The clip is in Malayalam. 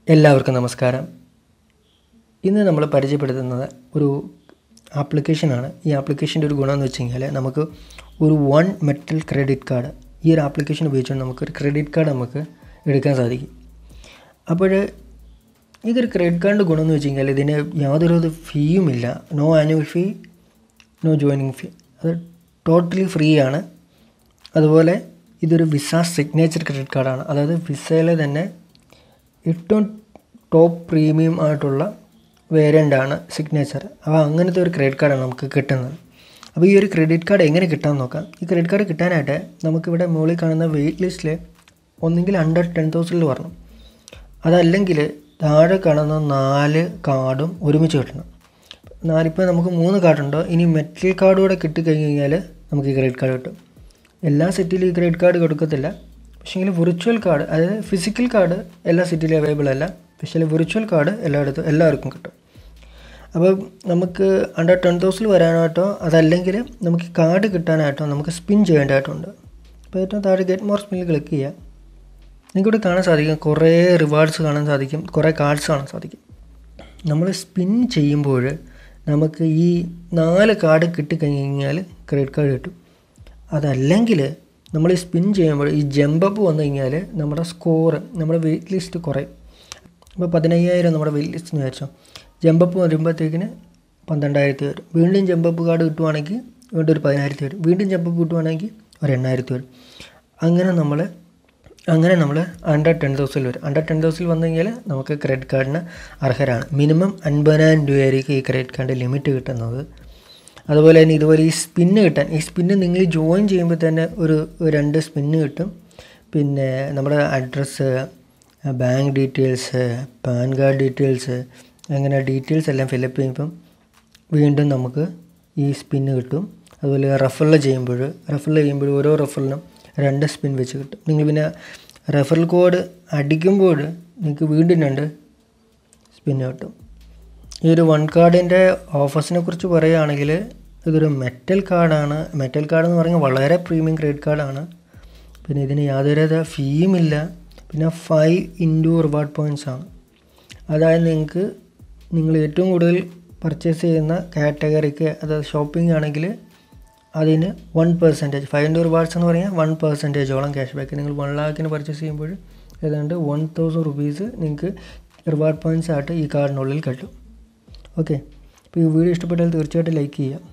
എല്ലാവർക്കും നമസ്കാരം ഇന്ന് നമ്മൾ പരിചയപ്പെടുത്തുന്നത് ഒരു ആപ്ലിക്കേഷനാണ് ഈ ആപ്ലിക്കേഷൻ്റെ ഒരു ഗുണം എന്ന് വെച്ച് കഴിഞ്ഞാൽ നമുക്ക് ഒരു വൺ മെറ്റൽ ക്രെഡിറ്റ് കാർഡ് ഈ ഒരു ആപ്ലിക്കേഷൻ ഉപയോഗിച്ചുകൊണ്ട് നമുക്കൊരു ക്രെഡിറ്റ് കാർഡ് നമുക്ക് എടുക്കാൻ സാധിക്കും അപ്പോൾ ഇതൊരു ക്രെഡിറ്റ് കാർഡിൻ്റെ ഗുണം എന്ന് വെച്ച് കഴിഞ്ഞാൽ ഇതിന് യാതൊരു ഫീയും ഇല്ല no annual fee no joining fee അത് ടോട്ടലി ഫ്രീ ആണ് അതുപോലെ ഇതൊരു വിസ സിഗ്നേച്ചർ ക്രെഡിറ്റ് കാർഡാണ് അതായത് വിസയിലെ തന്നെ ഏറ്റവും ടോപ്പ് പ്രീമിയം ആയിട്ടുള്ള വേരിയൻ്റാണ് സിഗ്നേച്ചർ അപ്പോൾ അങ്ങനത്തെ ഒരു ക്രെഡിറ്റ് കാർഡാണ് നമുക്ക് കിട്ടുന്നത് അപ്പോൾ ഈ ഒരു ക്രെഡിറ്റ് കാർഡ് എങ്ങനെ കിട്ടാമെന്ന് നോക്കാം ഈ ക്രെഡിറ്റ് കാർഡ് കിട്ടാനായിട്ട് നമുക്കിവിടെ മുകളിൽ കാണുന്ന വെയിറ്റ് ലിസ്റ്റിൽ ഒന്നെങ്കിൽ അണ്ടർ ടെൻ തൗസൻഡിൽ വരണം അതല്ലെങ്കിൽ താഴെ കാണുന്ന നാല് കാർഡും ഒരുമിച്ച് കിട്ടണം നാലിപ്പോൾ നമുക്ക് മൂന്ന് കാർഡുണ്ട് ഇനി മെറ്റൽ കാർഡ് കൂടെ കിട്ടിക്കഴിഞ്ഞ് കഴിഞ്ഞാൽ നമുക്ക് ഈ ക്രെഡിറ്റ് കാർഡ് കിട്ടും എല്ലാ സിറ്റിയിലും ഈ ക്രെഡിറ്റ് കാർഡ് കൊടുക്കത്തില്ല പക്ഷേങ്കിൽ വിർച്വൽ കാർഡ് അതായത് ഫിസിക്കൽ കാർഡ് എല്ലാ സിറ്റിയിലും അവൈലബിൾ അല്ല പക്ഷേ വിർച്വൽ കാർഡ് എല്ലായിടത്തും എല്ലാവർക്കും കിട്ടും അപ്പോൾ നമുക്ക് അണ്ടർ ടെൻ തൗസൻഡ് വരാനായിട്ടോ അതല്ലെങ്കിൽ നമുക്ക് കാർഡ് കിട്ടാനായിട്ടോ നമുക്ക് സ്പിൻ ചെയ്യേണ്ടതായിട്ടുണ്ട് അപ്പോൾ ഏറ്റവും താഴെ ഗെറ്റ് മോർ സ്പിന്നിൽ ക്ലിക്ക് ചെയ്യുക നിങ്ങൾക്കിവിടെ കാണാൻ സാധിക്കും കുറേ റിവാർഡ്സ് കാണാൻ സാധിക്കും കുറേ കാർഡ്സ് കാണാൻ സാധിക്കും നമ്മൾ സ്പിൻ ചെയ്യുമ്പോൾ നമുക്ക് ഈ നാല് കാർഡ് കിട്ടിക്കഴിഞ്ഞ് കഴിഞ്ഞാൽ ക്രെഡിറ്റ് കാർഡ് കിട്ടും അതല്ലെങ്കിൽ നമ്മൾ ഈ സ്പിൻ ചെയ്യുമ്പോൾ ഈ ജമ്പപ്പ് വന്നു കഴിഞ്ഞാൽ നമ്മുടെ സ്കോർ നമ്മുടെ വെയിറ്റ് ലിസ്റ്റ് കുറയും അപ്പോൾ പതിനയ്യായിരം നമ്മുടെ വെയിറ്റ് ലിസ്റ്റ് എന്ന് വെച്ചോ ജമ്പപ്പ് വരുമ്പോഴത്തേക്കിന് പന്ത്രണ്ടായിരത്തി വരും വീണ്ടും ജമ്പപ്പ് കാർഡ് കിട്ടുവാണെങ്കിൽ വീണ്ടും ഒരു പതിനായിരത്തി വരും വീണ്ടും ജമ്പപ്പ് കിട്ടുവാണെങ്കിൽ ഒരു എണ്ണായിരത്തി വരും അങ്ങനെ നമ്മൾ അങ്ങനെ നമ്മൾ അണ്ടർ ടെൻ തൗസൻഡ് വരും അണ്ടർ ടെൻ തൗസൻഡ് വന്നു കഴിഞ്ഞാൽ നമുക്ക് ക്രെഡിറ്റ് കാർഡിന് അർഹരാണ് മിനിമം അൻപതിനായിരം രൂപയായിരിക്കും ഈ ക്രെഡിറ്റ് കാർഡ് ലിമിറ്റ് കിട്ടുന്നത് അതുപോലെ തന്നെ ഇതുപോലെ ഈ സ്പിന്ന് കിട്ടാൻ ഈ സ്പിന്ന് നിങ്ങൾ ജോയിൻ ചെയ്യുമ്പോൾ തന്നെ ഒരു രണ്ട് സ്പിന്ന് കിട്ടും പിന്നെ നമ്മുടെ address bank details PAN card details അങ്ങനെ ഡീറ്റെയിൽസ് എല്ലാം ഫില്ലപ്പ് ചെയ്യുമ്പം വീണ്ടും നമുക്ക് ഈ സ്പിന്ന് കിട്ടും അതുപോലെ റെഫറൽ ചെയ്യുമ്പോൾ റെഫറൽ ചെയ്യുമ്പോൾ ഓരോ റെഫറലിനും രണ്ട് സ്പിൻ വെച്ച് കിട്ടും നിങ്ങൾ പിന്നെ റെഫറൽ കോഡ് അടിക്കുമ്പോൾ നിങ്ങൾക്ക് വീണ്ടും രണ്ട് സ്പിന്ന് കിട്ടും ഈ ഒരു വൺ കാർഡിൻ്റെ ഓഫേഴ്സിനെ കുറിച്ച് പറയുകയാണെങ്കിൽ ഇതൊരു മെറ്റൽ കാർഡാണ് മെറ്റൽ കാർഡ് എന്ന് പറഞ്ഞാൽ വളരെ പ്രീമിയം ക്രെഡിറ്റ് കാർഡാണ് പിന്നെ ഇതിന് യാതൊരുവിധ ഫീയും ഇല്ല പിന്നെ ഫൈവ് ഇൻറ്റു റിവാർഡ് പോയിൻറ്റ്സ് ആണ് അതായത് നിങ്ങൾക്ക് നിങ്ങൾ ഏറ്റവും കൂടുതൽ പർച്ചേസ് ചെയ്യുന്ന കാറ്റഗറിക്ക് അതായത് ഷോപ്പിംഗ് ആണെങ്കിൽ അതിന് one percentage five into rewards എന്ന് പറഞ്ഞാൽ വൺ പെർസെൻറ്റേജോളം ക്യാഷ് ബാക്ക് നിങ്ങൾ വൺ ലാക്കിന് പർച്ചേസ് ചെയ്യുമ്പോൾ ഏതാണ്ട് വൺ തൗസൻഡ് റുപ്പീസ് നിങ്ങൾക്ക് റിവാർഡ് പോയിൻറ്റ്സ് ആയിട്ട് ഈ കാർഡിനുള്ളിൽ കിട്ടും ഓക്കെ അപ്പോൾ ഈ വീഡിയോ ഇഷ്ടപ്പെട്ടാൽ തീർച്ചയായിട്ടും ലൈക്ക് ചെയ്യുക